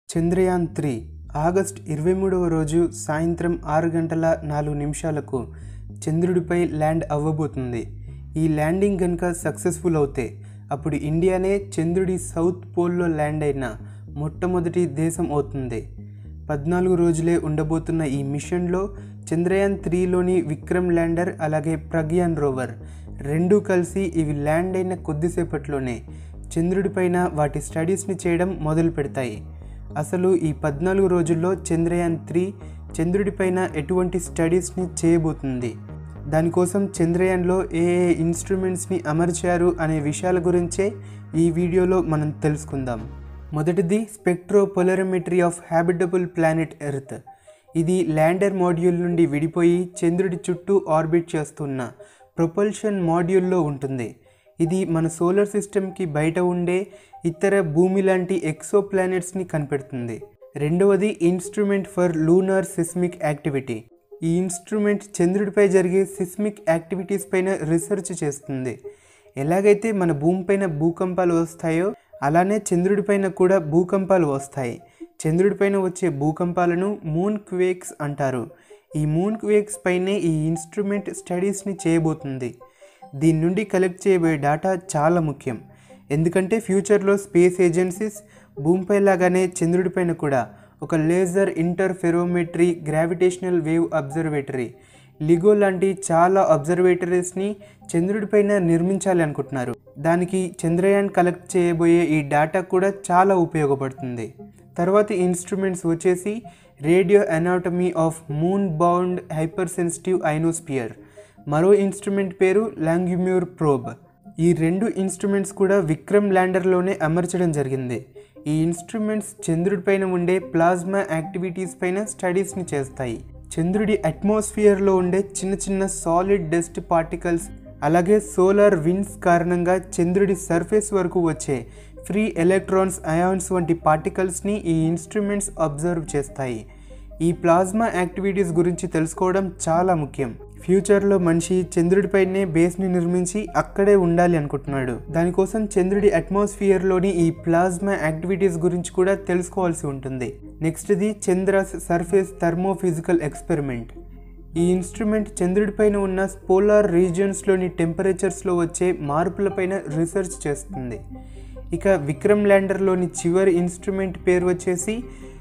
Chandrayaan three August ఇరవై మూడవ రోజు సాయంత్రం ఆరు గంటల నాలుగు నిమిషాలకు చంద్రుడిపై ల్యాండ్ అవ్వబోతుంది ఈ ల్యాండింగ్ కనుక సక్సెస్ఫుల్ అవుతే అప్పుడు ఇండియానే చంద్రుడి సౌత్ పోల్లో ల్యాండ్ అయిన మొట్టమొదటి దేశం అవుతుంది పద్నాలుగు రోజులే ఉండబోతున్న ఈ మిషన్లో చంద్రయాన్ త్రీలోని విక్రమ్ ల్యాండర్ అలాగే ప్రగ్యాన్ రోవర్ రెండూ కలిసి ఇవి ల్యాండ్ అయిన కొద్దిసేపట్లోనే చంద్రుడిపైన వాటి స్టడీస్ని చేయడం మొదలు పెడతాయి అసలు ఈ పద్నాలుగు రోజుల్లో చంద్రయాన్ త్రీ చంద్రుడిపైన ఎటువంటి స్టడీస్ని చేయబోతుంది దానికోసం చంద్రయాన్లో ఏ ఏ ఇన్స్ట్రుమెంట్స్ని అమర్చారు అనే విషయాల గురించే ఈ వీడియోలో మనం తెలుసుకుందాం మొదటిది spectropolarimetry of habitable planet Earth ఇది ల్యాండర్ మాడ్యూల్ నుండి విడిపోయి చంద్రుడి చుట్టూ ఆర్బిట్ చేస్తున్న ప్రొపల్షన్ మాడ్యూల్లో ఉంటుంది ఇది మన సోలార్ సిస్టమ్కి బయట ఉండే ఇతర భూమి లాంటి ఎక్సో ప్లానెట్స్ని కనిపెడుతుంది రెండవది instrument for lunar seismic activity ఈ ఇన్స్ట్రుమెంట్ చంద్రుడిపై జరిగే సిస్మిక్ యాక్టివిటీస్ పైన రీసెర్చ్ చేస్తుంది ఎలాగైతే మన భూమిపైన భూకంపాలు వస్తాయో అలానే చంద్రుడిపైన కూడా భూకంపాలు వస్తాయి చంద్రుడిపైన వచ్చే భూకంపాలను మూన్ క్వేక్స్ అంటారు ఈ మూన్ క్వేక్స్ పైనే ఈ ఇన్స్ట్రుమెంట్ స్టడీస్ని చేయబోతుంది దీని నుండి కలెక్ట్ చేయబోయే డేటా చాలా ముఖ్యం ఎందుకంటే ఫ్యూచర్లో స్పేస్ ఏజెన్సీస్ భూమిపై లాగానే చంద్రుడిపైన కూడా ఒక laser interferometry gravitational wave observatory LIGO లాంటి చాలా అబ్జర్వేటరీస్ని చంద్రుడిపైన నిర్మించాలి అనుకుంటున్నారు దానికి చంద్రయాన్ కలెక్ట్ చేయబోయే ఈ డేటా కూడా చాలా ఉపయోగపడుతుంది తర్వాత ఇన్స్ట్రుమెంట్స్ వచ్చేసి radio anatomy of moon bound hypersensitive ionosphere మరో ఇన్స్ట్రుమెంట్ పేరు లాంగ్యుమ్యూర్ ప్రోబ్ ఈ రెండు ఇన్స్ట్రుమెంట్స్ కూడా విక్రమ్ ల్యాండర్లోనే అమర్చడం జరిగింది ఈ ఇన్స్ట్రుమెంట్స్ చంద్రుడిపైన ఉండే ప్లాజ్మా యాక్టివిటీస్ పైన స్టడీస్ని చేస్తాయి చంద్రుడి అట్మాస్ఫియర్లో ఉండే చిన్న చిన్న సాలిడ్ డస్ట్ పార్టికల్స్ అలాగే సోలార్ విండ్స్ కారణంగా చంద్రుడి సర్ఫేస్ వరకు వచ్చే ఫ్రీ ఎలక్ట్రాన్స్ అయాన్స్ వంటి పార్టికల్స్ని ఈ ఇన్స్ట్రుమెంట్స్ అబ్జర్వ్ చేస్తాయి ఈ ప్లాజ్మా యాక్టివిటీస్ గురించి తెలుసుకోవడం చాలా ముఖ్యం ఫ్యూచర్లో మనిషి చంద్రుడిపైనే బేస్ని నిర్మించి అక్కడే ఉండాలి అనుకుంటున్నాడు దానికోసం చంద్రుడి అట్మాస్ఫియర్లోని ఈ ప్లాజ్మా యాక్టివిటీస్ గురించి కూడా తెలుసుకోవాల్సి ఉంటుంది నెక్స్ట్ది చంద్రస్ సర్ఫేస్ థర్మోఫిజికల్ ఎక్స్పెరిమెంట్ ఈ ఇన్స్ట్రుమెంట్ చంద్రుడిపైన ఉన్న పోలార్ రీజియన్స్లోని టెంపరేచర్స్లో వచ్చే మార్పులపైన రీసెర్చ్ చేస్తుంది ఇక విక్రమ్ ల్యాండర్లోని చివరి ఇన్స్ట్రుమెంట్ పేరు వచ్చేసి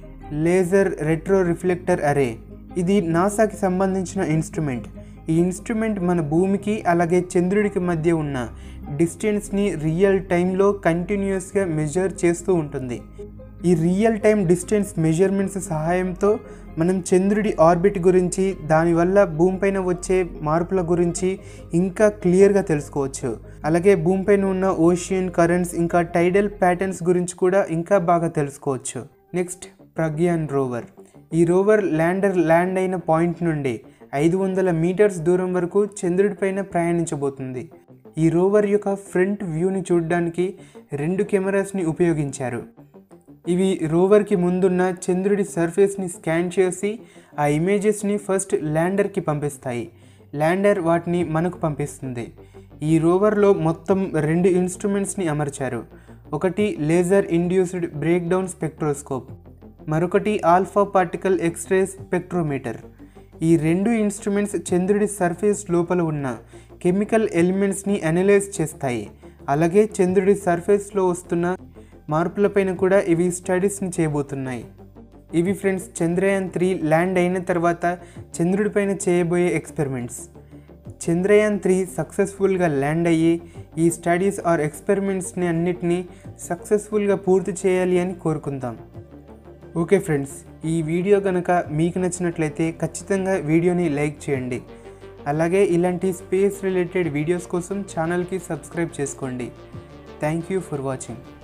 లేజర్ రెట్రో రిఫ్లెక్టర్ అరే ఇది నాసాకి సంబంధించిన ఇన్స్ట్రుమెంట్ ఈ ఇన్స్ట్రుమెంట్ మన భూమికి అలాగే చంద్రుడికి మధ్య ఉన్న డిస్టెన్స్ని రియల్ టైంలో కంటిన్యూస్గా మెజర్ చేస్తూ ఉంటుంది ఈ రియల్ టైం డిస్టెన్స్ మెజర్మెంట్స్ సహాయంతో మనం చంద్రుడి ఆర్బిట్ గురించి దానివల్ల భూమిపైన వచ్చే మార్పుల గురించి ఇంకా క్లియర్గా తెలుసుకోవచ్చు అలాగే భూమిపైన ఉన్న ఓషియన్ కరెంట్స్ ఇంకా టైడల్ ప్యాటర్న్స్ గురించి కూడా ఇంకా బాగా తెలుసుకోవచ్చు నెక్స్ట్ ప్రగ్యాన్ రోవర్ ఈ రోవర్ ల్యాండర్ ల్యాండ్ అయిన పాయింట్ నుండి ఐదు వందల మీటర్స్ దూరం వరకు చంద్రుడిపైన ప్రయాణించబోతుంది ఈ రోవర్ యొక్క ఫ్రంట్ వ్యూని చూడడానికి రెండు కెమెరాస్ని ఉపయోగించారు ఇవి రోవర్కి ముందున్న చంద్రుడి సర్ఫేస్ని స్కాన్ చేసి ఆ ఇమేజెస్ని ఫస్ట్ ల్యాండర్కి పంపిస్తాయి ల్యాండర్ వాటిని మనకు పంపిస్తుంది ఈ రోవర్లో మొత్తం రెండు ఇన్స్ట్రుమెంట్స్ని అమర్చారు ఒకటి laser induced breakdown spectroscope మరొకటి ఆల్ఫా పార్టికల్ ఎక్స్రే స్పెక్ట్రోమీటర్ ఈ రెండు ఇన్స్ట్రుమెంట్స్ చంద్రుడి సర్ఫేస్ లోపల ఉన్న కెమికల్ ఎలిమెంట్స్ని అనలైజ్ చేస్తాయి అలాగే చంద్రుడి సర్ఫేస్లో వస్తున్న మార్పులపైన కూడా ఇవి స్టడీస్ని చేయబోతున్నాయి ఇవి ఫ్రెండ్స్ చంద్రయాన్ త్రీ ల్యాండ్ అయిన తర్వాత చంద్రుడిపైన చేయబోయే ఎక్స్పెరిమెంట్స్ చంద్రయాన్ త్రీ సక్సెస్ఫుల్గా ల్యాండ్ అయ్యి ఈ స్టడీస్ ఆర్ ఎక్స్పెరిమెంట్స్ని అన్నిటినీ సక్సెస్ఫుల్గా పూర్తి చేయాలి అని కోరుకుందాం ఓకే ఫ్రెండ్స్ ఈ వీడియో కనుక మీకు నచ్చినట్లయితే ఖచ్చితంగా వీడియోని లైక్ చేయండి అలాగే ఇలాంటి స్పేస్ రిలేటెడ్ వీడియోస్ కోసం ఛానల్కి సబ్స్క్రైబ్ చేసుకోండి థ్యాంక్ యూ ఫర్ వాచింగ్